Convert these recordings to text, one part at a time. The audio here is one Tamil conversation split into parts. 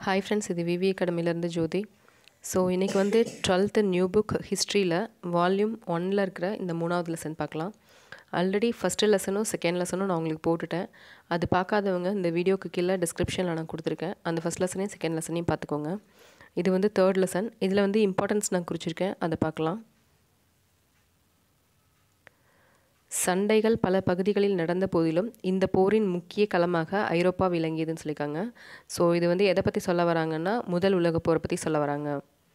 ஹாய் ஃப்ரெண்ட்ஸ் இது விவி அகாடமிலேருந்து ஜோதி ஸோ இன்றைக்கி வந்து டுவெல்த்து நியூ புக் ஹிஸ்ட்ரியில் வால்யூம் ஒனில் இருக்கிற இந்த மூணாவது லெசன் பார்க்கலாம் ஆல்ரெடி ஃபஸ்ட்டு லெசனும் செகண்ட் லெசனும் நான் உங்களுக்கு போட்டுட்டேன் அது பார்க்காதவங்க இந்த வீடியோக்கு கீழே டிஸ்கிரிப்ஷனில் நான் கொடுத்துருக்கேன் அந்த ஃபஸ்ட் லெசனையும் செகண்ட் லெசனையும் பார்த்துக்கோங்க இது வந்து தேர்ட் லெசன் இதில் வந்து இம்பார்ட்டன்ஸ் நான் குறிச்சிருக்கேன் அதை பார்க்கலாம் சண்டைகள் பல பகுதிகளில் நடந்த போதிலும் இந்த போரின் முக்கிய களமாக ஐரோப்பா விளங்கியதுன்னு சொல்லியிருக்காங்க ஸோ இது வந்து எதை பற்றி சொல்ல வராங்கன்னா முதல் உலக போரை பற்றி சொல்ல வராங்க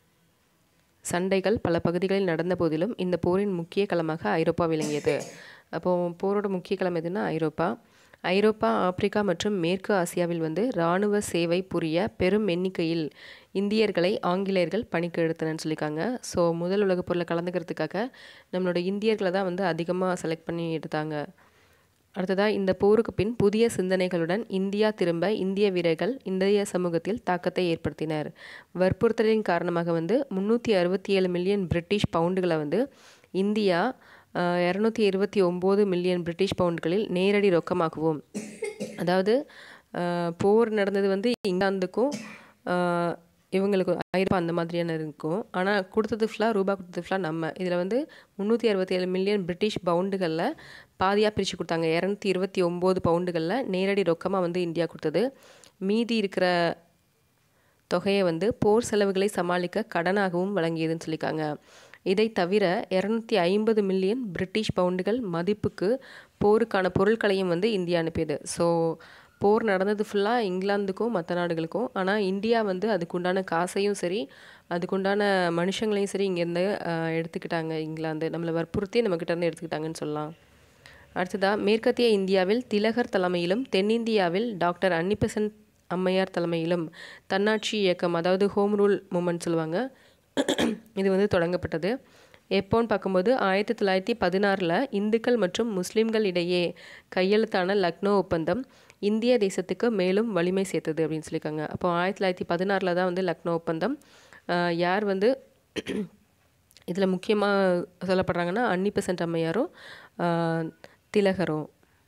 சண்டைகள் பல பகுதிகளில் நடந்த போதிலும் இந்த போரின் முக்கிய களமாக ஐரோப்பா விளங்கியது அப்போது போரோட முக்கிய களம் எதுனா ஐரோப்பா ஐரோப்பா ஆப்பிரிக்கா மற்றும் மேற்கு ஆசியாவில் வந்து இராணுவ சேவை புரிய பெரும் எண்ணிக்கையில் இந்தியர்களை ஆங்கிலேயர்கள் பணிக்கு எடுத்தனன்னு சொல்லியிருக்காங்க ஸோ முதல் உலகப் போரில் கலந்துக்கிறதுக்காக நம்மளோட இந்தியர்களை தான் வந்து அதிகமாக செலக்ட் பண்ணி எடுத்தாங்க அடுத்ததாக இந்த போருக்கு பின் புதிய சிந்தனைகளுடன் இந்தியா திரும்ப இந்திய வீரர்கள் இந்திய சமூகத்தில் தாக்கத்தை ஏற்படுத்தினர் வற்புறுத்தலின் காரணமாக வந்து முந்நூற்றி அறுபத்தி ஏழு மில்லியன் பிரிட்டிஷ் பவுண்டுகளை வந்து இந்தியா இரநூத்தி இருபத்தி ஒம்பது மில்லியன் பிரிட்டிஷ் பவுண்டுகளில் நேரடி ரொக்கமாகவும் அதாவது போர் நடந்தது வந்து இங்கிலாந்துக்கும் இவங்களுக்கு ஐரோப்பா அந்த மாதிரியான இருக்கும் ஆனால் கொடுத்தது ஃபுல்லாக ரூபா கொடுத்தது ஃபுல்லாக நம்ம இதில் வந்து முந்நூற்றி அறுபத்தி ஏழு மில்லியன் பிரிட்டிஷ் பவுண்டுகளில் பாதியாக பிரித்து கொடுத்தாங்க இரநூத்தி இருபத்தி ஒம்பது பவுண்டுகளில் நேரடி ரொக்கமாக வந்து இந்தியா கொடுத்தது மீதி இருக்கிற தொகையை வந்து போர் செலவுகளை சமாளிக்க கடனாகவும் வழங்கியதுன்னு சொல்லியிருக்காங்க இதை தவிர இரநூத்தி ஐம்பது மில்லியன் பிரிட்டிஷ் பவுண்டுகள் மதிப்புக்கு போருக்கான பொருட்களையும் வந்து இந்தியா அனுப்பியது ஸோ போர் நடந்தது ஃபுல்லாக இங்கிலாந்துக்கும் மற்ற நாடுகளுக்கும் ஆனால் இந்தியா வந்து அதுக்குண்டான காசையும் சரி அதுக்குண்டான மனுஷங்களையும் சரி இங்கேருந்து எடுத்துக்கிட்டாங்க இங்கிலாந்து நம்மளை வற்புறுத்தி நம்மக்கிட்டேருந்து எடுத்துக்கிட்டாங்கன்னு சொல்லலாம் அடுத்ததாக மேற்கத்திய இந்தியாவில் திலகர் தலைமையிலும் தென்னிந்தியாவில் டாக்டர் அன்னிபெசன்ட் அம்மையார் தலைமையிலும் தன்னாட்சி இயக்கம் அதாவது ஹோம் ரூல் மூமெண்ட் சொல்லுவாங்க இது வந்து தொடங்கப்பட்டது எப்போன்னு பார்க்கும்போது ஆயிரத்தி தொள்ளாயிரத்தி பதினாறில் இந்துக்கள் மற்றும் முஸ்லீம்கள் இடையே கையெழுத்தான லக்னோ ஒப்பந்தம் இந்திய தேசத்துக்கு மேலும் வலிமை சேர்த்தது அப்படின்னு சொல்லியிருக்காங்க அப்போ ஆயிரத்தி தொள்ளாயிரத்தி பதினாறில் தான் வந்து லக்னோ ஒப்பந்தம் யார் வந்து இதில் முக்கியமாக சொல்லப்படுறாங்கன்னா அன்னி பெசன்ட் அம்மையாரும் திலகரும்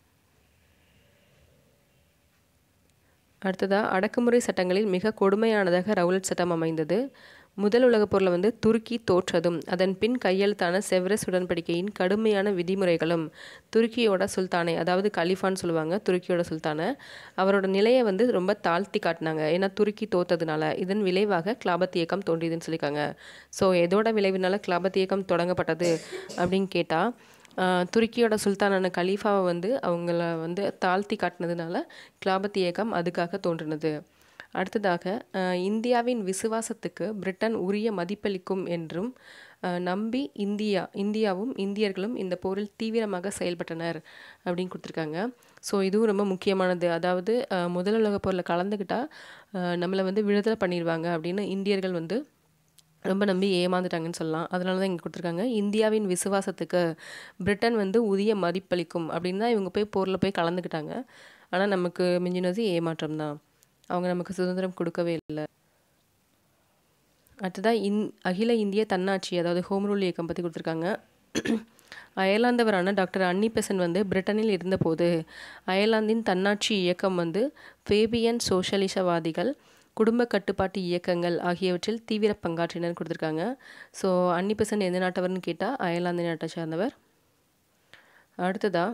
அடுத்ததாக அடக்குமுறை சட்டங்களில் மிக கொடுமையானதாக ரவுலட் சட்டம் அமைந்தது முதல் உலகப் போரில் வந்து துருக்கி தோற்றதும் அதன் பின் கையெழுத்தான செவரஸ் உடன்படிக்கையின் கடுமையான விதிமுறைகளும் துருக்கியோட சுல்தானை அதாவது கலிஃபான்னு சொல்லுவாங்க துருக்கியோட சுல்தானை அவரோட நிலையை வந்து ரொம்ப தாழ்த்தி காட்டினாங்க ஏன்னா துருக்கி தோத்ததுனால இதன் விளைவாக கிளாபத் இயக்கம் தோன்றியதுன்னு சொல்லியிருக்காங்க ஸோ எதோட விளைவினால கிளாபத் இயக்கம் தொடங்கப்பட்டது அப்படின்னு கேட்டால் துருக்கியோட சுல்தானான கலீஃபாவை வந்து அவங்கள வந்து தாழ்த்தி காட்டினதுனால கிளாபத் இயக்கம் அதுக்காக தோன்றினது அடுத்ததாக இந்தியாவின் விசுவாசத்துக்கு பிரிட்டன் உரிய மதிப்பளிக்கும் என்றும் நம்பி இந்தியா இந்தியாவும் இந்தியர்களும் இந்த போரில் தீவிரமாக செயல்பட்டனர் அப்படின்னு கொடுத்துருக்காங்க ஸோ இதுவும் ரொம்ப முக்கியமானது அதாவது முதல் உலக போரில் கலந்துக்கிட்டால் நம்மளை வந்து விடுதலை பண்ணிடுவாங்க அப்படின்னு இந்தியர்கள் வந்து ரொம்ப நம்பி ஏமாந்துட்டாங்கன்னு சொல்லலாம் அதனால தான் இங்கே கொடுத்துருக்காங்க இந்தியாவின் விசுவாசத்துக்கு பிரிட்டன் வந்து உரிய மதிப்பளிக்கும் அப்படின்னு தான் இவங்க போய் போரில் போய் கலந்துக்கிட்டாங்க ஆனால் நமக்கு மிஞ்சினது ஏமாற்றம் தான் அவங்க நமக்கு சுதந்திரம் கொடுக்கவே இல்லை அடுத்ததாக இன் அகில இந்திய தன்னாட்சி அதாவது ஹோம் ரூல் இயக்கம் பற்றி கொடுத்துருக்காங்க அயர்லாந்தவரான டாக்டர் அன்னி பெசன் வந்து பிரிட்டனில் இருந்தபோது அயர்லாந்தின் தன்னாட்சி இயக்கம் வந்து ஃபேபியன் சோஷலிசவாதிகள் குடும்ப கட்டுப்பாட்டு இயக்கங்கள் ஆகியவற்றில் தீவிர பங்காற்றினர் கொடுத்துருக்காங்க ஸோ அன்னி பெசன் எந்த நாட்டவர்னு கேட்டால் அயர்லாந்து நாட்டை சார்ந்தவர் அடுத்ததாக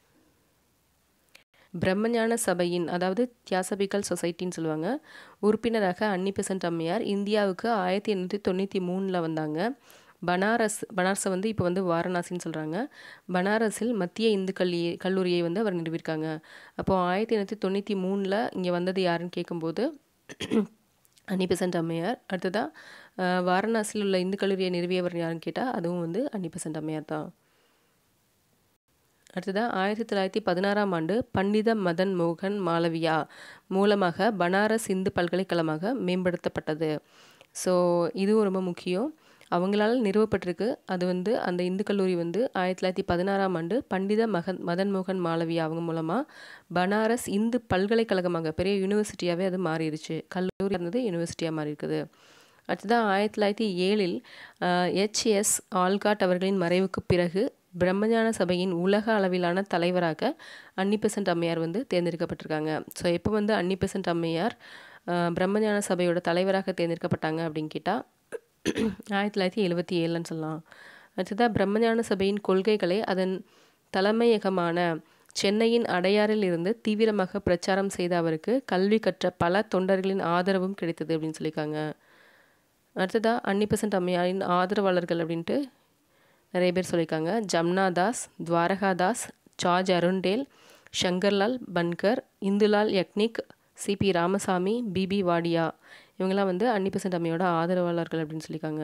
பிரம்மஞான சபையின் அதாவது தியாசபிக்கல் சொசைட்டின்னு சொல்லுவாங்க உறுப்பினராக அன்னி பெசன்ட் அம்மையார் இந்தியாவுக்கு ஆயிரத்தி எண்ணூற்றி தொண்ணூற்றி மூணில் வந்தாங்க பனாரஸ் பனாரஸை வந்து இப்போ வந்து வாரணாசின்னு சொல்கிறாங்க பனாரஸில் மத்திய இந்து கல்லி கல்லூரியை வந்து அவர் நிறுவியிருக்காங்க அப்போது ஆயிரத்தி எண்ணூற்றி தொண்ணூற்றி மூணில் இங்கே வந்தது யாருன்னு கேட்கும்போது அன்னி பெசன்ட் அம்மையார் அடுத்ததாக வாரணாசியில் உள்ள இந்து கல்லூரியை நிறுவியவர் யாருன்னு கேட்டால் அதுவும் வந்து அன்னி பெசன்ட் அம்மையார் தான் அடுத்ததாக ஆயிரத்தி தொள்ளாயிரத்தி பதினாறாம் ஆண்டு பண்டித மதன் மோகன் மாளவியா மூலமாக பனாரஸ் இந்து பல்கலைக்கழகமாக மேம்படுத்தப்பட்டது ஸோ இதுவும் ரொம்ப முக்கியம் அவங்களால நிறுவப்பட்டிருக்கு அது வந்து அந்த இந்து கல்லூரி வந்து ஆயிரத்தி தொள்ளாயிரத்தி பதினாறாம் ஆண்டு பண்டித மகன் மதன் மோகன் மாளவியா அவங்க மூலமாக பனாரஸ் இந்து பல்கலைக்கழகமாக பெரிய யூனிவர்சிட்டியாகவே அது மாறிடுச்சு கல்லூரி இருந்தது யூனிவர்சிட்டியாக மாறி இருக்குது அடுத்ததாக ஆயிரத்தி தொள்ளாயிரத்தி ஏழில் ஹெச்எஸ் ஆல்காட் அவர்களின் மறைவுக்கு பிறகு பிரம்மஞான சபையின் உலக அளவிலான தலைவராக அன்னி பெசன்ட் அம்மையார் வந்து தேர்ந்தெடுக்கப்பட்டிருக்காங்க ஸோ எப்போ வந்து அன்னி பெசன்ட் அம்மையார் பிரம்மஞான சபையோட தலைவராக தேர்ந்தெடுக்கப்பட்டாங்க அப்படின்னு கேட்டால் ஆயிரத்தி தொள்ளாயிரத்தி எழுபத்தி ஏழுன்னு சொல்லலாம் அடுத்ததாக பிரம்மஞான சபையின் கொள்கைகளை அதன் தலைமையகமான சென்னையின் அடையாறில் இருந்து தீவிரமாக பிரச்சாரம் செய்த அவருக்கு கல்வி கற்ற பல தொண்டர்களின் ஆதரவும் கிடைத்தது அப்படின்னு சொல்லியிருக்காங்க அடுத்ததாக அன்னிபெசன்ட் அம்மையாரின் ஆதரவாளர்கள் அப்படின்ட்டு நிறைய பேர் சொல்லியிருக்காங்க Jamnadas Dwarkadas George Arundale Shankarlal Banker Indulal Yagnik C P Ramaswami B P Wadia இவங்கெல்லாம் வந்து அன்னிபெசன்ட் அம்மையோட ஆதரவாளர்கள் அப்படின்னு சொல்லியிருக்காங்க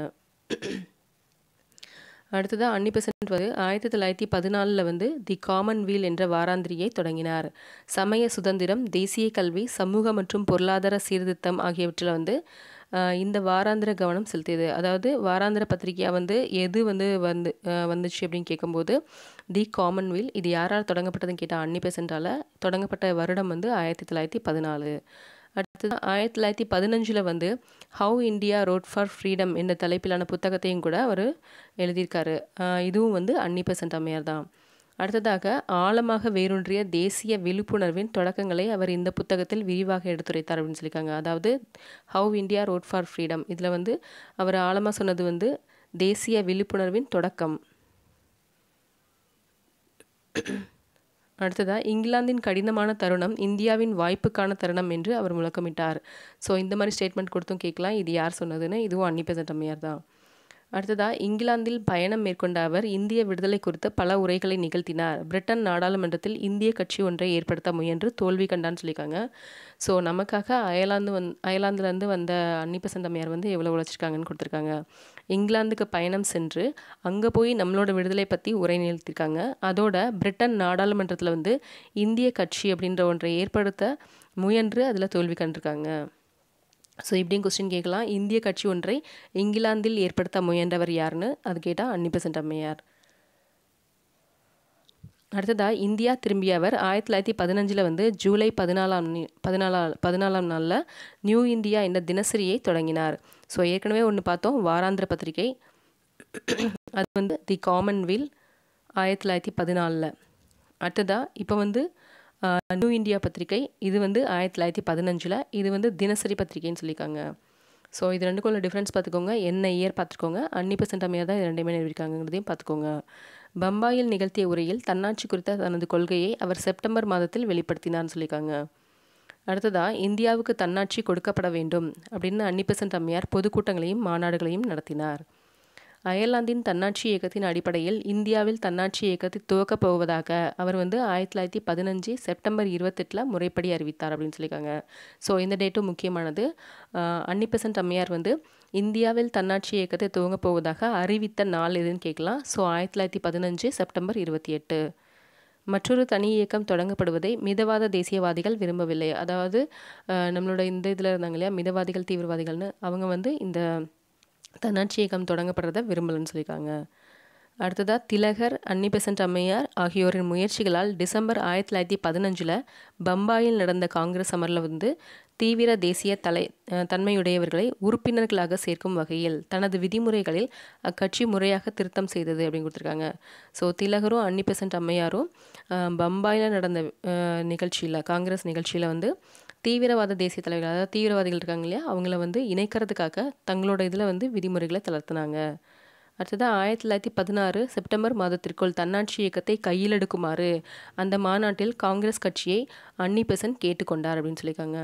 அடுத்ததாக அன்னி பெசன்ட் வந்து ஆயிரத்தி தொள்ளாயிரத்தி பதினாலில் வந்து தி காமன்வீல் என்ற வாராந்திரியை தொடங்கினார் சமய சுதந்திரம் தேசிய கல்வி சமூக மற்றும் பொருளாதார சீர்திருத்தம் ஆகியவற்றில் வந்து இந்த வாராந்திர கவனம் செலுத்தியது அதாவது வாராந்திர பத்திரிகையாக வந்து எது வந்து வந்து வந்துச்சு அப்படின்னு கேட்கும்போது தி காமன்வீல் இது யாரால் தொடங்கப்பட்டதுன்னு கேட்டால் அன்னி பெசன்ட்டால் தொடங்கப்பட்ட வருடம் வந்து ஆயிரத்தி தொள்ளாயிரத்தி பதினாலு அடுத்தது ஆயிரத்தி தொள்ளாயிரத்தி பதினஞ்சில் வந்து how India wrote for freedom என்ற தலைப்பிலான புத்தகத்தையும் கூட அவர் எழுதியிருக்காரு இதுவும் வந்து அன்னி பெசன்ட் அம்மையார் தான் அடுத்ததாக ஆழமாக வேரூன்றிய தேசிய விழிப்புணர்வின் தொடக்கங்களை அவர் இந்த புத்தகத்தில் விரிவாக எடுத்துரைத்தார் அப்படின்னு சொல்லியிருக்காங்க அதாவது how India wrote for freedom இதில் வந்து அவர் ஆழமாக சொன்னது வந்து தேசிய விழிப்புணர்வின் தொடக்கம் அடுத்ததாக இங்கிலாந்தின் கடினமான தருணம் இந்தியாவின் வாய்ப்புக்கான தருணம் என்று அவர் முழக்கமிட்டார் ஸோ இந்த மாதிரி ஸ்டேட்மெண்ட் கொடுத்தும் கேட்கலாம் இது யார் சொன்னதுன்னு இதுவும் அன்னி பெசன்ட் அம்மையார் தான் அடுத்ததாக இங்கிலாந்தில் பயணம் மேற்கொண்ட அவர் இந்திய விடுதலை குறித்த பல உரைகளை நிகழ்த்தினார் பிரிட்டன் நாடாளுமன்றத்தில் இந்திய கட்சி ஒன்றை ஏற்படுத்த முயன்று தோல்வி கண்டான்னு சொல்லியிருக்காங்க ஸோ நமக்காக அயர்லாந்து வந் அயர்லாந்துலேருந்து வந்த அன்னி பெசன்ட் அம்மையார் வந்து எவ்வளோ உழைச்சிருக்காங்கன்னு கொடுத்துருக்காங்க இங்கிலாந்துக்கு பயணம் சென்று அங்கே போய் நம்மளோட விடுதலை பற்றி உரை நிகழ்த்திருக்காங்க அதோட பிரிட்டன் நாடாளுமன்றத்தில் வந்து இந்திய கட்சி அப்படின்ற ஒன்றை ஏற்படுத்த முயன்று அதில் தோல்வி கண்டிருக்காங்க ஸோ இப்படியும் கொஸ்டின் கேட்கலாம் இந்திய கட்சி ஒன்றை இங்கிலாந்தில் ஏற்படுத்த முயன்றவர் யாருன்னு அது கேட்டால் அன்னி பெசன்ட் அம்மையார் அடுத்ததாக இந்தியா திரும்பிய அவர் ஆயிரத்தி தொள்ளாயிரத்தி பதினஞ்சில் வந்து ஜூலை பதினாலாம் பதினாலா பதினாலாம் நாளில் நியூ இந்தியா என்ற தினசரியை தொடங்கினார் ஸோ ஏற்கனவே ஒன்று பார்த்தோம் வாராந்திர பத்திரிகை அது வந்து தி காமன்வீல் ஆயிரத்தி தொள்ளாயிரத்தி பதினாலில் அடுத்ததாக இப்போ வந்து நியூ இந்தியா பத்திரிகை இது வந்து ஆயிரத்தி தொள்ளாயிரத்தி பதினஞ்சில் இது வந்து தினசரி பத்திரிகைன்னு சொல்லியிருக்காங்க ஸோ இது ரெண்டுக்கும் உள்ள டிஃப்ரென்ஸ் பார்த்துக்கோங்க என்ன இயர் பார்த்துக்கோங்க அன்னி பெர்சன்ட் அம்மையாக தான் இது ரெண்டுமே நிறுவிருக்காங்கிறதையும் பார்த்துக்கோங்க பம்பாயில் நிகழ்த்திய உரையில் தன்னாட்சி குறித்த தனது கொள்கையை அவர் செப்டம்பர் மாதத்தில் வெளிப்படுத்தினார்னு சொல்லியிருக்காங்க அடுத்ததாக இந்தியாவுக்கு தன்னாட்சி கொடுக்கப்பட வேண்டும் அப்படின்னு அன்னி பெர்சன்ட் அம்மையார் பொதுக்கூட்டங்களையும் மாநாடுகளையும் நடத்தினார் அயர்லாந்தின் தன்னாட்சி இயக்கத்தின் அடிப்படையில் இந்தியாவில் தன்னாட்சி இயக்கத்தை துவக்கப் போவதாக அவர் வந்து ஆயிரத்தி தொள்ளாயிரத்தி பதினஞ்சு செப்டம்பர் இருபத்தெட்டில் முறைப்படி அறிவித்தார் அப்படின்னு சொல்லியிருக்காங்க ஸோ இந்த டேட்டும் முக்கியமானது அன்னி பெசன்ட் அம்மையார் வந்து இந்தியாவில் தன்னாட்சி இயக்கத்தை துவங்கப் போவதாக அறிவித்த நாள் எதுன்னு கேட்கலாம் ஸோ ஆயிரத்தி தொள்ளாயிரத்தி பதினஞ்சு செப்டம்பர் இருபத்தி எட்டு மற்றொரு தனி இயக்கம் தொடங்கப்படுவதை மிதவாத தேசியவாதிகள் விரும்பவில்லை அதாவது நம்மளோட இந்த இதில் இருந்தாங்க இல்லையா மிதவாதிகள் தீவிரவாதிகள்னு அவங்க வந்து இந்த தன்னாட்சி இயக்கம் தொடங்கப்படுறத விரும்பலன்னு சொல்லியிருக்காங்க அடுத்ததாக திலகர் அன்னி பெசன்ட் அம்மையார் ஆகியோரின் முயற்சிகளால் டிசம்பர் ஆயிரத்தி தொள்ளாயிரத்தி பதினஞ்சில் பம்பாயில் நடந்த காங்கிரஸ் அமரில் வந்து தீவிர தேசிய தலை தன்மையுடையவர்களை உறுப்பினர்களாக சேர்க்கும் வகையில் தனது விதிமுறைகளில் அக்கட்சி முறையாக திருத்தம் செய்தது அப்படின்னு கொடுத்துருக்காங்க ஸோ திலகரும் அன்னி பெசன்ட் அம்மையாரும் பம்பாயில் நடந்த நிகழ்ச்சியில் காங்கிரஸ் நிகழ்ச்சியில் வந்து தீவிரவாத தேசிய தலைவர்கள் அதாவது தீவிரவாதிகள் இருக்காங்க இல்லையா அவங்கள வந்து இணைக்கிறதுக்காக தங்களோட இதில் வந்து விதிமுறைகளை தளர்த்தினாங்க அடுத்ததாக ஆயிரத்தி தொள்ளாயிரத்தி பதினாறு செப்டம்பர் மாதத்திற்குள் தன்னாட்சி இயக்கத்தை கையில் எடுக்குமாறு அந்த மாநாட்டில் காங்கிரஸ் கட்சியை அன்னி பெசன்ட் கேட்டுக்கொண்டார் அப்படின்னு சொல்லியிருக்காங்க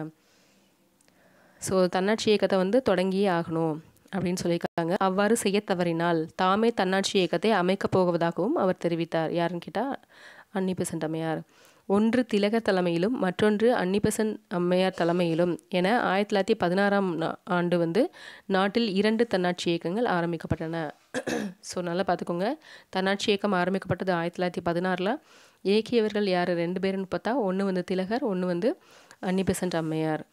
ஸோ தன்னாட்சி இயக்கத்தை வந்து தொடங்கியே ஆகணும் அப்படின்னு சொல்லியிருக்காங்க அவ்வாறு செய்ய தவறினால் தாமே தன்னாட்சி இயக்கத்தை அமைக்கப் போவதாகவும் அவர் தெரிவித்தார் யாருன்னு கேட்டால் அன்னி பெசன்ட் அம்மையார் ஒன்று திலகர் தலைமையிலும் மற்றொன்று அன்னிபெசன் அம்மையார் தலைமையிலும் என ஆயிரத்தி தொள்ளாயிரத்தி பதினாறாம் ஆண்டு வந்து நாட்டில் இரண்டு தன்னாட்சி இயக்கங்கள் ஆரம்பிக்கப்பட்டன ஸோ நல்லா பார்த்துக்கோங்க தன்னாட்சி இயக்கம் ஆரம்பிக்கப்பட்டது ஆயிரத்தி தொள்ளாயிரத்தி பதினாறில் இயக்கியவர்கள் யார் ரெண்டு பேருன்னு பார்த்தா ஒன்று வந்து திலகர் ஒன்று வந்து அன்னிபெசன்ட் அம்மையார்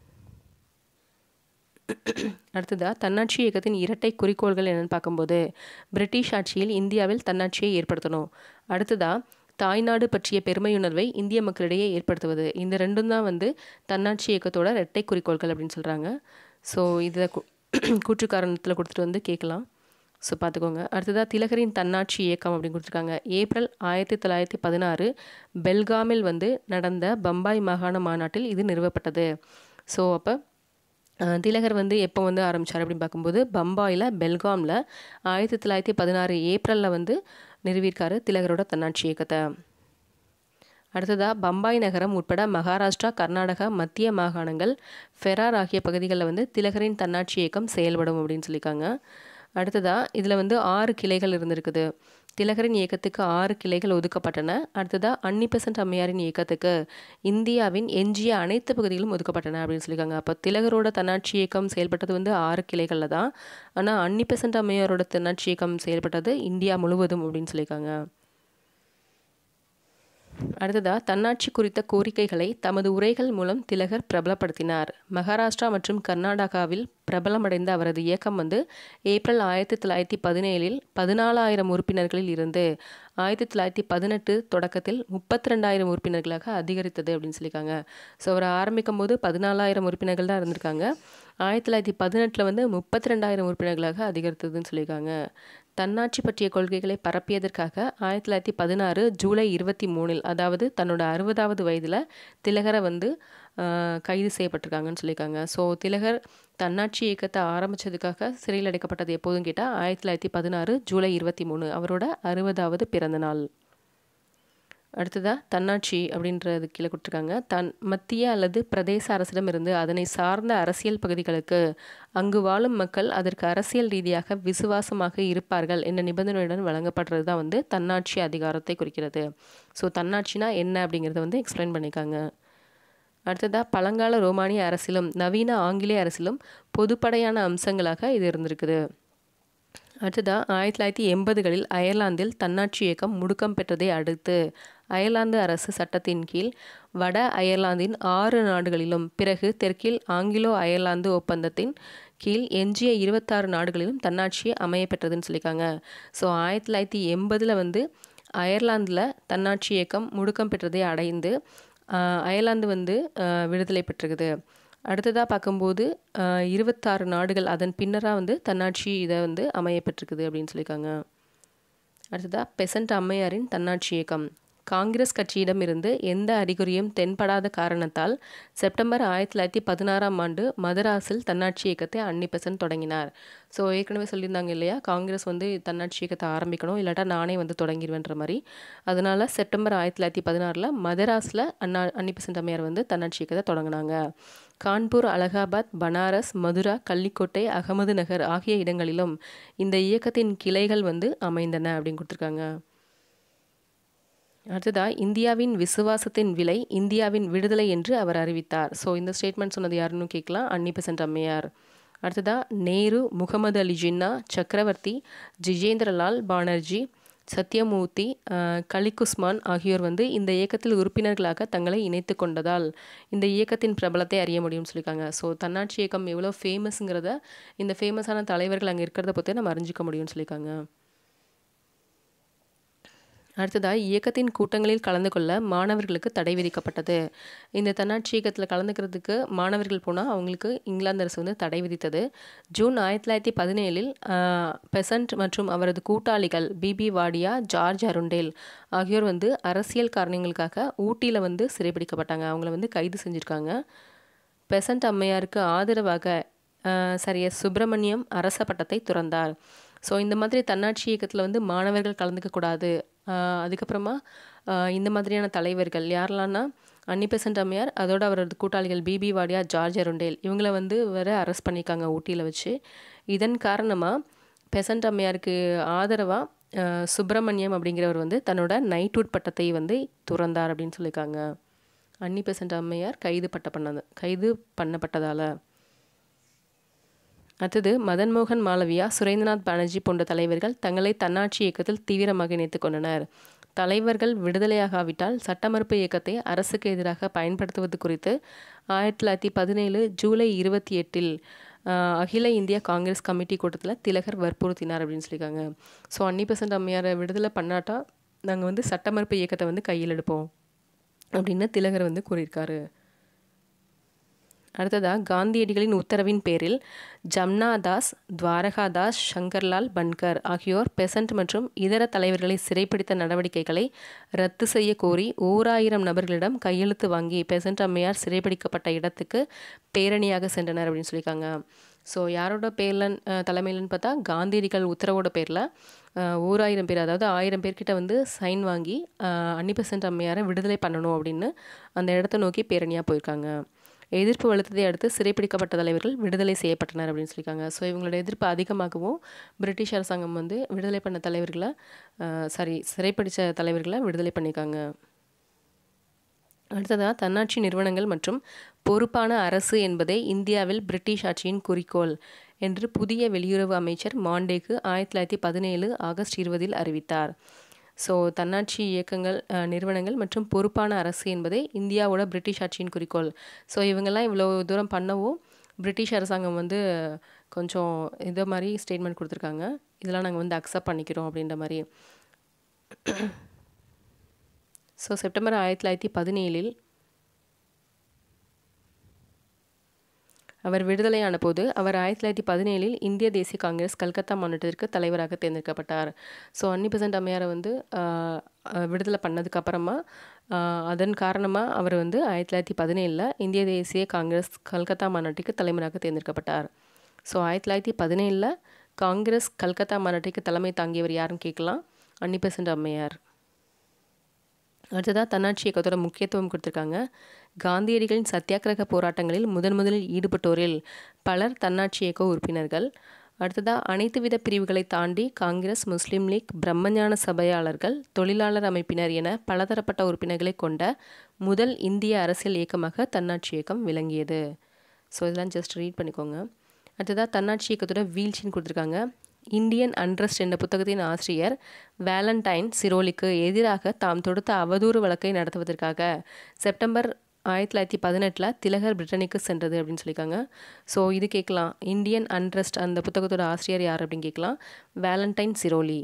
அடுத்ததாக தன்னாட்சி இயக்கத்தின் இரட்டை குறிக்கோள்கள் என்னென்னு பார்க்கும்போது பிரிட்டிஷ் ஆட்சியில் இந்தியாவில் தன்னாட்சியை ஏற்படுத்தணும் அடுத்ததாக தாய்நாடு பற்றிய பெருமையுணர்வை இந்திய மக்களிடையே ஏற்படுத்துவது இந்த ரெண்டும் தான் வந்து தன்னாட்சி இயக்கத்தோட இரட்டை குறிக்கோள்கள் அப்படின்னு சொல்கிறாங்க ஸோ இதை கூற்று காரணத்தில் கொடுத்துட்டு வந்து கேட்கலாம் ஸோ பார்த்துக்கோங்க அடுத்ததாக திலகரின் தன்னாட்சி இயக்கம் அப்படின்னு கொடுத்துருக்காங்க ஏப்ரல் ஆயிரத்தி தொள்ளாயிரத்தி பதினாறு பெல்காமில் வந்து நடந்த பம்பாய் மாகாண மாநாட்டில் இது நிறுவப்பட்டது ஸோ அப்போ அஹ் திலகர் வந்து எப்போ வந்து ஆரம்பித்தார் அப்படின்னு பார்க்கும்போது பம்பாயில் பெல்காமில் ஆயிரத்தி தொள்ளாயிரத்தி பதினாறு ஏப்ரலில் வந்து நிறுவியிருக்காரு திலகரோட தன்னாட்சி இயக்கத்தை அடுத்ததாக பம்பாய் நகரம் உட்பட மகாராஷ்டிரா கர்நாடகா மத்திய மாகாணங்கள் ஃபெரார் ஆகிய பகுதிகளில் வந்து திலகரின் தன்னாட்சி இயக்கம் செயல்படும் அப்படின்னு சொல்லியிருக்காங்க அடுத்ததாக இதில் வந்து ஆறு கிளைகள் இருந்திருக்குது திலகரின் இயக்கத்துக்கு ஆறு கிளைகள் ஒதுக்கப்பட்டன அடுத்ததாக அன்னி பெசன்ட் அம்மையாரின் இயக்கத்துக்கு இந்தியாவின் எஞ்சிய அனைத்து பகுதிகளும் ஒதுக்கப்பட்டன அப்படின்னு சொல்லியிருக்காங்க அப்போ திலகரோட தன்னாட்சி இயக்கம் செயல்பட்டது வந்து ஆறு கிளைகளில் தான் ஆனால் அன்னி பெசன்ட் அம்மையாரோட தன்னாட்சி இயக்கம் செயல்பட்டது இந்தியா முழுவதும் அப்படின்னு சொல்லியிருக்காங்க அடுத்ததா தன்னாட்சி குறித்த கோரிக்கைகளை தமது உரைகள் மூலம் திலகர் பிரபலப்படுத்தினார் மகாராஷ்டிரா மற்றும் கர்நாடகாவில் பிரபலமடைந்த அவரது இயக்கம் வந்து ஏப்ரல் ஆயிரத்தி தொள்ளாயிரத்தி பதினேழில் பதினாலாயிரம் உறுப்பினர்களில் இருந்து ஆயிரத்தி தொள்ளாயிரத்தி பதினெட்டு தொடக்கத்தில் முப்பத்தி ரெண்டாயிரம் உறுப்பினர்களாக அதிகரித்தது அப்படின்னு சொல்லியிருக்காங்க ஸோ அவர் ஆரம்பிக்கும் போது பதினாலாயிரம் உறுப்பினர்கள் தான் இருந்திருக்காங்க ஆயிரத்தி தொள்ளாயிரத்தி பதினெட்டில் வந்து முப்பத்தி ரெண்டாயிரம் உறுப்பினர்களாக அதிகரித்ததுன்னு சொல்லியிருக்காங்க தன்னாட்சி பற்றிய கொள்கைகளை பரப்பியதற்காக ஆயிரத்தி தொள்ளாயிரத்தி பதினாறு ஜூலை இருபத்தி மூணில் அதாவது தன்னோட அறுபதாவது வயதில் திலகரை வந்து ஆஹ், கைது செய்யப்பட்டிருக்காங்கன்னு சொல்லியிருக்காங்க ஸோ திலகர் தன்னாட்சி இயக்கத்தை ஆரம்பித்ததுக்காக சிறையில் அடைக்கப்பட்டது எப்போதும் கேட்டால் ஆயிரத்தி தொள்ளாயிரத்தி பதினாறு ஜூலை இருபத்தி மூணு அவரோட அறுபதாவது பிறந்த நாள் அடுத்ததாக தன்னாட்சி அப்படின்றது கீழே கொடுத்துருக்காங்க தன் மத்திய அல்லது பிரதேச அரசிடமிருந்து அதனை சார்ந்த அரசியல் பகுதிகளுக்கு அங்கு வாழும் மக்கள் அதற்கு அரசியல் ரீதியாக விசுவாசமாக இருப்பார்கள் என்ற நிபந்தனையுடன் வழங்கப்படுறது தான் வந்து தன்னாட்சி அதிகாரத்தை குறிக்கிறது ஸோ தன்னாட்சினா என்ன அப்படிங்கிறத வந்து எக்ஸ்பிளைன் பண்ணியிருக்காங்க அடுத்ததாக பழங்கால ரோமானிய அரசிலும் நவீன ஆங்கிலேய அரசிலும் பொதுப்படையான அம்சங்களாக இது இருந்திருக்குது அடுத்ததாக ஆயிரத்தி தொள்ளாயிரத்தி எண்பதுகளில் அயர்லாந்தில் தன்னாட்சி இயக்கம் முடுக்கம் பெற்றதை அடுத்து அயர்லாந்து அரசு சட்டத்தின் கீழ் வட அயர்லாந்தின் ஆறு நாடுகளிலும் பிறகு தெற்கில் ஆங்கிலோ அயர்லாந்து ஒப்பந்தத்தின் கீழ் எஞ்சிய இருபத்தாறு நாடுகளிலும் தன்னாட்சி அமைய பெற்றதுன்னு சொல்லியிருக்காங்க ஸோ ஆயிரத்தி தொள்ளாயிரத்தி எண்பதில் வந்து அயர்லாந்தில் தன்னாட்சி இயக்கம் முடுக்கம் பெற்றதை அடைந்து ஆஹ், அயர்லாந்து வந்து ஆஹ், விடுதலை பெற்றிருக்குது அடுத்ததாக பார்க்கும்போது ஆஹ், இருபத்தாறு நாடுகள் அதன் பின்னராக வந்து தன்னாட்சி இதை வந்து அமைய பெற்றிருக்குது அப்படின்னு சொல்லியிருக்காங்க அடுத்ததாக பெசன்ட் அம்மையாரின் தன்னாட்சி இயக்கம் காங்கிரஸ் கட்சியிடமிருந்து எந்த அறிகுறியும் தென்படாத காரணத்தால் செப்டம்பர் ஆயிரத்தி தொள்ளாயிரத்தி பதினாறாம் ஆண்டு மதராஸில் தன்னாட்சி இயக்கத்தை அன்னி பெசன்ட் தொடங்கினார் ஸோ ஏற்கனவே சொல்லியிருந்தாங்க இல்லையா காங்கிரஸ் வந்து தன்னாட்சி இயக்கத்தை ஆரம்பிக்கணும் இல்லாட்டா நானே வந்து தொடங்கிடுவேன்ற மாதிரி அதனால செப்டம்பர் ஆயிரத்தி தொள்ளாயிரத்தி பதினாறில் மதராஸில் அண்ணா அன்னி பெசன்ட் அம்மையார் வந்து தன்னாட்சி இயக்கத்தை தொடங்கினாங்க கான்பூர் அலகாபாத் பனாரஸ் மதுரா கள்ளிக்கோட்டை அகமது நகர் ஆகிய இடங்களிலும் இந்த இயக்கத்தின் கிளைகள் வந்து அமைந்தன அப்படின்னு கொடுத்துருக்காங்க அடுத்ததா இந்தியாவின் விசுவாசத்தின் விலை இந்தியாவின் விடுதலை என்று அவர் அறிவித்தார் ஸோ இந்த ஸ்டேட்மெண்ட் சொன்னது யாருன்னு கேட்கலாம் அன்னி பெசன்ட் அம்மையார் அடுத்ததா நேரு முகமது அலி ஜின்னா சக்கரவர்த்தி ஜிஜேந்திரலால் பானர்ஜி சத்யமூர்த்தி அஹ், கலிகுஸ்மான் ஆகியோர் வந்து இந்த இயக்கத்தில் உறுப்பினர்களாக தங்களை இணைத்து கொண்டதால் இந்த இயக்கத்தின் பிரபலத்தை அறிய முடியும்னு சொல்லியிருக்காங்க ஸோ தன்னாட்சி இயக்கம் எவ்வளோ ஃபேமஸ்ங்கிறத இந்த ஃபேமஸான தலைவர்கள் அங்கே இருக்கிறத பற்றி நம்ம அறிஞ்சிக்க முடியும்னு சொல்லியிருக்காங்க அடுத்ததாக இயக்கத்தின் கூட்டங்களில் கலந்து கொள்ள மாணவர்களுக்கு தடை விதிக்கப்பட்டது இந்த தன்னாட்சி இயக்கத்தில் கலந்துக்கிறதுக்கு மாணவர்கள் போனால் அவங்களுக்கு இங்கிலாந்து அரசு வந்து தடை விதித்தது ஜூன் ஆயிரத்தி தொள்ளாயிரத்தி பதினேழில் பெசன்ட் மற்றும் அவரது கூட்டாளிகள் பிபி வாடியா ஜார்ஜ் அருண்டேல் ஆகியோர் வந்து அரசியல் காரணங்களுக்காக ஊட்டியில் வந்து சிறைபிடிக்கப்பட்டாங்க அவங்கள வந்து கைது செஞ்சுருக்காங்க பெசன்ட் அம்மையாருக்கு ஆதரவாக ஆஹ், சரி எஸ் சுப்பிரமணியம் அரச பட்டத்தை துறந்தார் ஸோ இந்த மாதிரி தன்னாட்சி இயக்கத்தில் வந்து மாணவர்கள் கலந்துக்க கூடாது ஆஹ், அதுக்கப்புறமா ஆஹ், இந்த மாதிரியான தலைவர்கள் யாரெல்லாம்னா அன்னி பெசன்ட் அம்மையார் அதோட அவரது கூட்டாளிகள் பிபி வாடியா ஜார்ஜ் அருண்டேல் இவங்கள வந்து வேற அரெஸ்ட் பண்ணியிருக்காங்க ஊட்டியில் வச்சு இதன் காரணமாக பெசன்ட் அம்மையாருக்கு ஆதரவாக சுப்பிரமணியம் அப்படிங்கிறவர் வந்து தன்னோட நைட்வுட் பட்டத்தை வந்து துறந்தார் அப்படின்னு சொல்லியிருக்காங்க அன்னி பெசன்ட் அம்மையார் கைது பட்ட பண்ணது கைது பண்ணப்பட்டதால் அடுத்தது மதன் மோகன் மாளவியா சுரேந்திரநாத் பானர்ஜி போன்ற தலைவர்கள் தங்களை தன்னாட்சி இயக்கத்தில் தீவிரமாக இணைத்துக் கொண்டனர் தலைவர்கள் விடுதலையாகாவிட்டால் சட்ட மறுப்பு இயக்கத்தை அரசுக்கு எதிராக பயன்படுத்துவது குறித்து ஆயிரத்தி தொள்ளாயிரத்தி பதினேழு ஜூலை இருபத்தி எட்டில் ஆஹ், அகில இந்திய காங்கிரஸ் கமிட்டி கூட்டத்தில் திலகர் வற்புறுத்தினார் அப்படின்னு சொல்லியிருக்காங்க ஸோ அன்னி பெசன்ட் அம்மையாரை விடுதலை பண்ணாட்டா நாங்கள் வந்து சட்ட மறுப்பு இயக்கத்தை வந்து கையில் எடுப்போம் அப்படின்னு திலகர் வந்து கூறியிருக்காரு அடுத்ததாக காந்தியடிகளின் உத்தரவின் பேரில் ஜம்னா தாஸ் துவாரகாதாஸ் சங்கர்லால் பன்கர் ஆகியோர் பெசன்ட் மற்றும் இதர தலைவர்களை சிறைப்பிடித்த நடவடிக்கைகளை ரத்து செய்ய கோரி ஓராயிரம் நபர்களிடம் கையெழுத்து வாங்கி பெசன்ட் அம்மையார் சிறைப்பிடிக்கப்பட்ட இடத்துக்கு பேரணியாக சென்றனர் அப்படின்னு சொல்லியிருக்காங்க ஸோ யாரோட பேர்லன் தலைமையிலன்னு பார்த்தா காந்தியடிகள் உத்தரவோட பேரில் ஓராயிரம் பேர் அதாவது ஆயிரம் பேர்கிட்ட வந்து சைன் வாங்கி அன்னி பெசன்ட் அம்மையாரை விடுதலை பண்ணணும் அப்படின்னு அந்த இடத்த நோக்கி பேரணியாக போயிருக்காங்க எதிர்ப்பு வலுத்ததை அடுத்து சிறைப்பிடிக்கப்பட்ட தலைவர்கள் விடுதலை செய்யப்பட்டனர் அப்படின்னு சொல்லியிருக்காங்க ஸோ இவங்களோட எதிர்ப்பு அதிகமாகவும் பிரிட்டிஷ் அரசாங்கம் வந்து விடுதலை பண்ண தலைவர்களை சாரி சிறைப்பிடித்த தலைவர்களை விடுதலை பண்ணியிருக்காங்க அடுத்ததாக தன்னாட்சி நிறுவனங்கள் மற்றும் பொறுப்பான அரசு என்பதே இந்தியாவில் பிரிட்டிஷ் ஆட்சியின் குறிக்கோள் என்று புதிய வெளியுறவு அமைச்சர் மாண்டேக்கு ஆயிரத்தி தொள்ளாயிரத்தி பதினேழு ஆகஸ்ட் இருபதில் அறிவித்தார் ஸோ தன்னாட்சி இயக்கங்கள் நிறுவனங்கள் மற்றும் பொறுப்பான அரசு என்பதே இந்தியாவோட பிரிட்டிஷ் ஆட்சியின் குறிக்கோள் ஸோ இவங்கெல்லாம் இவ்வளோ தூரம் பண்ணவும் பிரிட்டிஷ் அரசாங்கம் வந்து கொஞ்சம் இதை மாதிரி ஸ்டேட்மெண்ட் கொடுத்துருக்காங்க இதெல்லாம் நாங்கள் வந்து அக்செப்ட் பண்ணிக்கிறோம் அப்படின்ற மாதிரி ஸோ செப்டம்பர் ஆயிரத்தி தொள்ளாயிரத்தி பதினேழில் அவர் விடுதலையான போது அவர் ஆயிரத்தி தொள்ளாயிரத்தி பதினேழில் இந்திய தேசிய காங்கிரஸ் கல்கத்தா மாநிலத்திற்கு தலைவராக தேர்ந்தெடுக்கப்பட்டார் ஸோ அன்னி பெசன்ட் அம்மையாரை வந்து விடுதலை பண்ணதுக்கு அப்புறமா அதன் காரணமாக அவர் வந்து ஆயிரத்தி தொள்ளாயிரத்தி பதினேழில் இந்திய தேசிய காங்கிரஸ் கல்கத்தா மாநாட்டுக்கு தலைவராக தேர்ந்தெடுக்கப்பட்டார் ஸோ ஆயிரத்தி தொள்ளாயிரத்தி பதினேழில் காங்கிரஸ் கல்கத்தா மாநாட்டுக்கு தலைமை தாங்கியவர் யாருன்னு கேட்கலாம் அன்னி பெசன்ட் அம்மையார் அடுத்ததாக தன்னாட்சி இயக்கத்தோட முக்கியத்துவம் கொடுத்துருக்காங்க காந்தியடிகளின் சத்தியாகிரக போராட்டங்களில் முதன் முதலில் ஈடுபட்டோரில் பலர் தன்னாட்சி இயக்க உறுப்பினர்கள் அடுத்ததாக அனைத்து வித பிரிவுகளை தாண்டி காங்கிரஸ் முஸ்லீம் லீக் பிரம்மஞான சபையாளர்கள் தொழிலாளர் அமைப்பினர் என பலதரப்பட்ட உறுப்பினர்களை கொண்ட முதல் இந்திய அரசியல் இயக்கமாக தன்னாட்சி இயக்கம் விளங்கியது ஸோ இதெல்லாம் ஜஸ்ட் ரீட் பண்ணிக்கோங்க அடுத்ததாக தன்னாட்சி இயக்கத்தோட வீழ்ச்சின்னு கொடுத்துருக்காங்க இந்தியன் அண்ட்ரஸ்ட் என்ற புத்தகத்தின் ஆசிரியர் வேலண்டைன் சிரோலிக்கு எதிராக தாம் தொடுத்த அவதூறு வழக்கை நடத்துவதற்காக செப்டம்பர் ஆயிரத்தி தொள்ளாயிரத்தி பதினெட்டில் திலகர் பிரிட்டனுக்கு சென்றது அப்படின்னு சொல்லியிருக்காங்க ஸோ இது கேட்கலாம் இந்தியன் அண்ட்ரஸ்ட் அந்த புத்தகத்தோட ஆசிரியர் யார் அப்படின்னு கேட்கலாம் வேலண்டைன் சிரோலி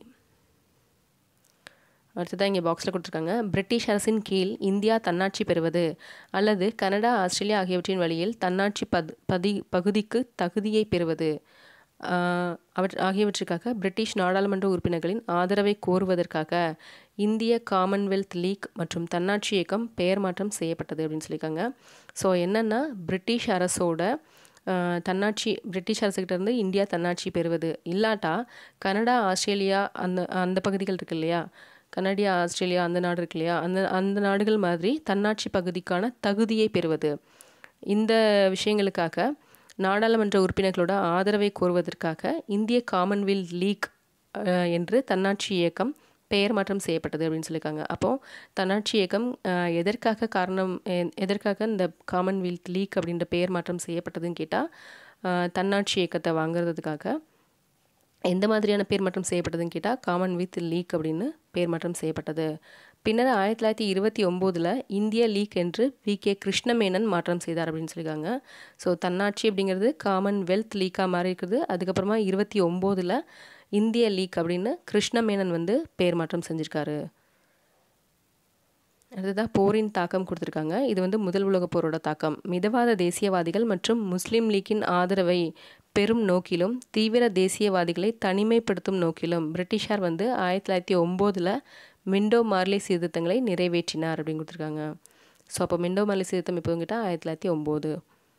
அடுத்ததாக இங்கே பாக்ஸில் கொடுத்துருக்காங்க பிரிட்டிஷ் அரசின் கீழ் இந்தியா தன்னாட்சி பெறுவது அல்லது கனடா ஆஸ்திரேலியா ஆகியவற்றின் வழியில் தன்னாட்சி பத் பதி பகுதிக்கு தகுதியை பெறுவது அவற் ஆகியவற்றுக்காக பிரிட்டிஷ் நாடாளுமன்ற உறுப்பினர்களின் ஆதரவை கோருவதற்காக இந்திய காமன்வெல்த் லீக் மற்றும் தன்னாட்சி இயக்கம் பெயர் மாற்றம் செய்யப்பட்டது அப்படின்னு சொல்லியிருக்காங்க ஸோ என்னென்னா பிரிட்டிஷ் அரசோட தன்னாட்சி பிரிட்டிஷ் அரசுக்கிட்ட இருந்து இந்தியா தன்னாட்சி பெறுவது இல்லாட்டா கனடா ஆஸ்திரேலியா அந்த அந்த பகுதிகள் இருக்கு இல்லையா கனடியா ஆஸ்திரேலியா அந்த நாடு இருக்கு இல்லையா அந்த அந்த நாடுகள் மாதிரி தன்னாட்சி பகுதிக்கான தகுதியை பெறுவது இந்த விஷயங்களுக்காக நாடாளுமன்ற உறுப்பினர்களோட ஆதரவை கோருவதற்காக இந்திய காமன்வெல்த் லீக் என்று தன்னாட்சி இயக்கம் பெயர் மாற்றம் செய்யப்பட்டது அப்படின்னு சொல்லியிருக்காங்க அப்போது தன்னாட்சி இயக்கம் எதற்காக காரணம் எதற்காக இந்த காமன்வெல்த் லீக் அப்படின்ற பெயர் மாற்றம் செய்யப்பட்டதுன்னு கேட்டால் தன்னாட்சி இயக்கத்தை வாங்குறதுக்காக எந்த மாதிரியான பேர் மாற்றம் செய்யப்பட்டதுன்னு கேட்டால் காமன்வெல்த் லீக் அப்படின்னு பேர் மாற்றம் செய்யப்பட்டது பின்னர் ஆயிரத்தி தொள்ளாயிரத்தி இருபத்தி ஒம்போதில் இந்திய லீக் என்று வி கே கிருஷ்ணமேனன் மாற்றம் செய்தார் அப்படின்னு சொல்லியிருக்காங்க ஸோ தன்னாட்சி அப்படிங்கிறது காமன்வெல்த் லீக்காக மாறி இருக்குது அதுக்கப்புறமா இருபத்தி ஒம்போதில் இந்திய லீக் அப்படின்னு கிருஷ்ணமேனன் வந்து பேர் மாற்றம் செஞ்சுருக்காரு அடுத்ததாக போரின் தாக்கம் கொடுத்துருக்காங்க இது வந்து முதல் உலகப் போரோட தாக்கம் மிதவாத தேசியவாதிகள் மற்றும் முஸ்லீம் லீக்கின் ஆதரவை பெரும் நோக்கிலும் தீவிர தேசியவாதிகளை தனிமைப்படுத்தும் நோக்கிலும் பிரிட்டிஷார் வந்து ஆயிரத்தி தொள்ளாயிரத்தி ஒம்போதில் மிண்டோ மார்லி சீர்திருத்தங்களை நிறைவேற்றினார் அப்படின்னு கொடுத்துருக்காங்க ஸோ அப்போ மிண்டோ மார்லி சீர்திருத்தம் இப்போ கிட்ட ஆயிரத்தி தொள்ளாயிரத்தி ஒம்பது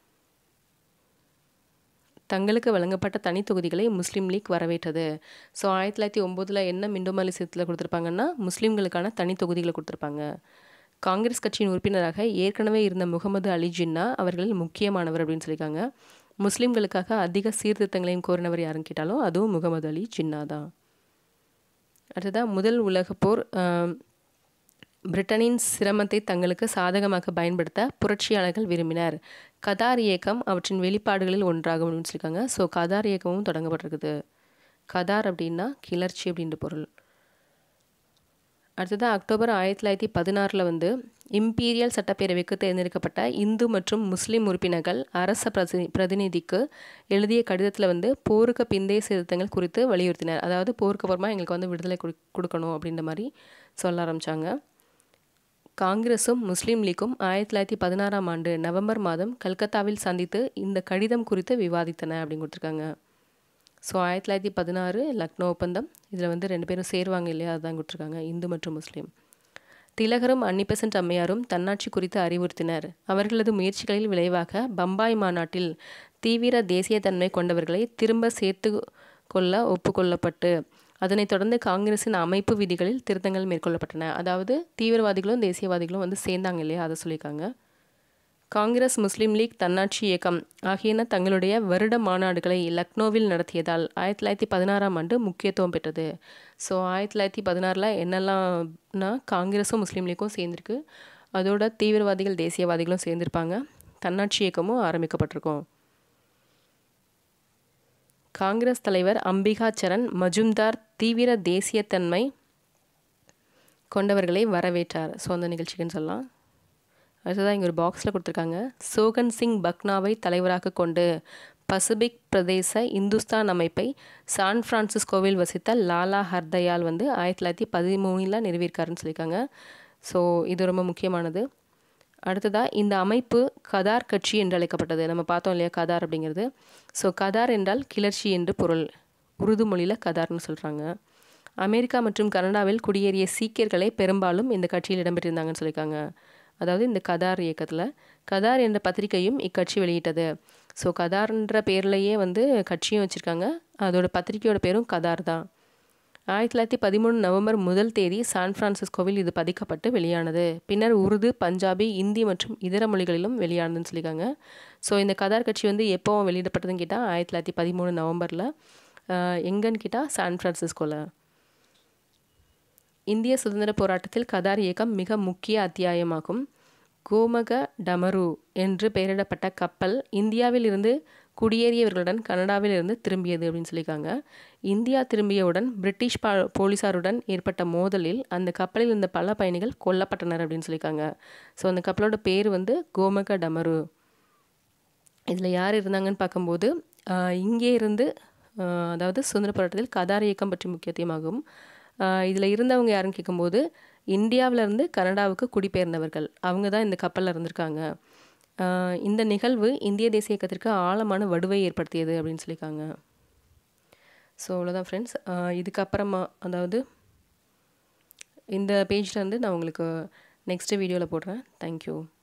தங்களுக்கு வழங்கப்பட்ட தனி தொகுதிகளை முஸ்லீம் லீக் வரவேற்றது ஸோ ஆயிரத்தி தொள்ளாயிரத்தி ஒம்போதில் என்ன மிண்டோ மார்லி சீர்திருத்தத்தில் கொடுத்துருப்பாங்கன்னா முஸ்லீம்களுக்கான தனி தொகுதிகளை கொடுத்துருப்பாங்க காங்கிரஸ் கட்சியின் உறுப்பினராக ஏற்கனவே இருந்த முகமது அலி ஜின்னா அவர்களில் முக்கியமானவர் அப்படின்னு சொல்லியிருக்காங்க முஸ்லீம்களுக்காக அதிக சீர்திருத்தங்களையும் கோரினவர் யாருன்னு கேட்டாலும் அதுவும் முகமது அலி ஜின்னா தான் அடுத்ததாக முதல் உலகப் போர் பிரிட்டனின் சிரமத்தை தங்களுக்கு சாதகமாக பயன்படுத்த புரட்சியாளர்கள் விரும்பினர் கதார் இயக்கம் அவற்றின் வெளிப்பாடுகளில் ஒன்றாகும் அப்படின்னு சொல்லியிருக்காங்க ஸோ கதார் இயக்கமும் தொடங்கப்பட்டிருக்குது கதார் அப்படின்னா கிளர்ச்சி அப்படின்ற பொருள் அடுத்ததாக அக்டோபர் ஆயிரத்தி தொள்ளாயிரத்தி பதினாறில் வந்து இம்பீரியல் சட்டப்பேரவைக்கு தேர்ந்தெடுக்கப்பட்ட இந்து மற்றும் முஸ்லீம் உறுப்பினர்கள் அரச பிரதி பிரதிநிதிக்கு எழுதிய கடிதத்தில் வந்து போருக்கு பிந்தைய சீர்திருத்தங்கள் குறித்து வலியுறுத்தினர் அதாவது போருக்கு அப்புறமா எங்களுக்கு வந்து விடுதலை கொடு கொடுக்கணும் அப்படின்ற மாதிரி சொல்ல ஆரம்பித்தாங்க காங்கிரஸும் முஸ்லீம் லீக்கும் ஆயிரத்தி தொள்ளாயிரத்தி பதினாறாம் ஆண்டு நவம்பர் மாதம் கல்கத்தாவில் சந்தித்து இந்த கடிதம் குறித்து விவாதித்தன அப்படின்னு கொடுத்துருக்காங்க ஸோ ஆயிரத்தி தொள்ளாயிரத்தி பதினாறு லக்னோ ஒப்பந்தம் இதில் வந்து ரெண்டு பேரும் சேருவாங்க இல்லையா அதுதான் கொடுத்துருக்காங்க இந்து மற்றும் முஸ்லீம் திலகரும் அன்னிபெசன்ட் அம்மையாரும் தன்னாட்சி குறித்து அறிவுறுத்தினர் அவர்களது முயற்சிகளில் விளைவாக பம்பாய் மாநாட்டில் தீவிர தேசியத்தன்மை கொண்டவர்களை திரும்ப சேர்த்து கொள்ள ஒப்புக்கொள்ளப்பட்டு அதனைத் தொடர்ந்து காங்கிரஸின் அமைப்பு விதிகளில் திருத்தங்கள் மேற்கொள்ளப்பட்டன அதாவது தீவிரவாதிகளும் தேசியவாதிகளும் வந்து சேர்ந்தாங்க இல்லையா அதை சொல்லியிருக்காங்க காங்கிரஸ் முஸ்லீம் லீக் தன்னாட்சி இயக்கம் ஆகியன தங்களுடைய வருட மாநாடுகளை லக்னோவில் நடத்தியதால் ஆயிரத்தி தொள்ளாயிரத்தி பதினாறாம் ஆண்டு முக்கியத்துவம் பெற்றது ஸோ ஆயிரத்தி தொள்ளாயிரத்தி பதினாறில் என்னெல்லாம்னா காங்கிரஸும் முஸ்லீம் லீக்கும் சேர்ந்துருக்கு அதோட தீவிரவாதிகள் தேசியவாதிகளும் சேர்ந்திருப்பாங்க தன்னாட்சி இயக்கமும் ஆரம்பிக்கப்பட்டிருக்கும் காங்கிரஸ் தலைவர் அம்பிகா சரண் மஜும்தார் தீவிர தேசியத்தன்மை கொண்டவர்களை வரவேற்றார் ஸோ அந்த நிகழ்ச்சிக்குன்னு சொல்லலாம் அடுத்ததாக இங்கே ஒரு பாக்ஸில் கொடுத்துருக்காங்க சோகன் சிங் பக்னாவை தலைவராக கொண்டு பசிபிக் பிரதேச இந்துஸ்தான் அமைப்பை சான் பிரான்சிஸ்கோவில் வசித்த லாலா ஹர்தயால் வந்து ஆயிரத்தி தொள்ளாயிரத்தி பதிமூணில் நிறுவியிருக்காருன்னு சொல்லியிருக்காங்க ஸோ இது ரொம்ப முக்கியமானது அடுத்ததாக இந்த அமைப்பு கதார் கட்சி என்று அழைக்கப்பட்டது நம்ம பார்த்தோம் இல்லையா கதார் அப்படிங்கிறது ஸோ கதார் என்றால் கிளர்ச்சி என்று பொருள் உருது மொழியில் கதார்னு சொல்கிறாங்க அமெரிக்கா மற்றும் கனடாவில் குடியேறிய சீக்கியர்களை பெரும்பாலும் இந்த கட்சியில் இடம்பெற்றிருந்தாங்கன்னு சொல்லியிருக்காங்க அதாவது இந்த கதார் இயக்கத்தில் கதார் என்ற பத்திரிகையும் இக்கட்சி வெளியிட்டது ஸோ கதார்ன்ற பேர்லேயே வந்து கட்சியும் வச்சுருக்காங்க அதோட பத்திரிகையோட பேரும் கதார் தான் ஆயிரத்தி தொள்ளாயிரத்தி பதிமூணு நவம்பர் முதல் தேதி சான் பிரான்சிஸ்கோவில் இது பதிக்கப்பட்டு வெளியானது பின்னர் உருது பஞ்சாபி இந்தி மற்றும் இதர மொழிகளிலும் வெளியானதுன்னு சொல்லியிருக்காங்க ஸோ இந்த கதார் கட்சி வந்து எப்போ வெளியிடப்பட்டதுன்னு கேட்டால் ஆயிரத்தி தொள்ளாயிரத்தி பதிமூணு நவம்பரில் எங்கன்னு கேட்டால் சான் பிரான்சிஸ்கோவில் இந்திய சுதந்திர போராட்டத்தில் கதார் இயக்கம் மிக முக்கிய அத்தியாயமாகும் கோமக டமரு என்று பெயரிடப்பட்ட கப்பல் இந்தியாவில் இருந்து குடியேறியவர்களுடன் கனடாவில் இருந்து திரும்பியது அப்படின்னு சொல்லியிருக்காங்க இந்தியா திரும்பியவுடன் பிரிட்டிஷ் பா போலீஸாருடன் ஏற்பட்ட மோதலில் அந்த கப்பலில் இருந்த பல பயணிகள் கொல்லப்பட்டனர் அப்படின்னு சொல்லியிருக்காங்க ஸோ அந்த கப்பலோட பேர் வந்து கோமக டமரு இதில் யார் இருந்தாங்கன்னு பார்க்கும்போது இங்கே இருந்து அதாவது சுதந்திர போராட்டத்தில் கதார் இயக்கம் பற்றி முக்கியத்துவமாகும் இதில் இருந்தவங்க யாருன்னு கேட்கும்போது இந்தியாவிலேருந்து கனடாவுக்கு குடிபெயர்ந்தவர்கள் அவங்க தான் இந்த கப்பலில் இருந்திருக்காங்க இந்த நிகழ்வு இந்திய தேசிய இயக்கத்திற்கு ஆழமான வடுவை ஏற்படுத்தியது அப்படின்னு சொல்லியிருக்காங்க ஸோ அவ்வளோதான் ஃப்ரெண்ட்ஸ் இதுக்கப்புறமா அதாவது இந்த பேஜில் வந்து நான் உங்களுக்கு நெக்ஸ்ட்டு வீடியோவில் போடுறேன் தேங்க்யூ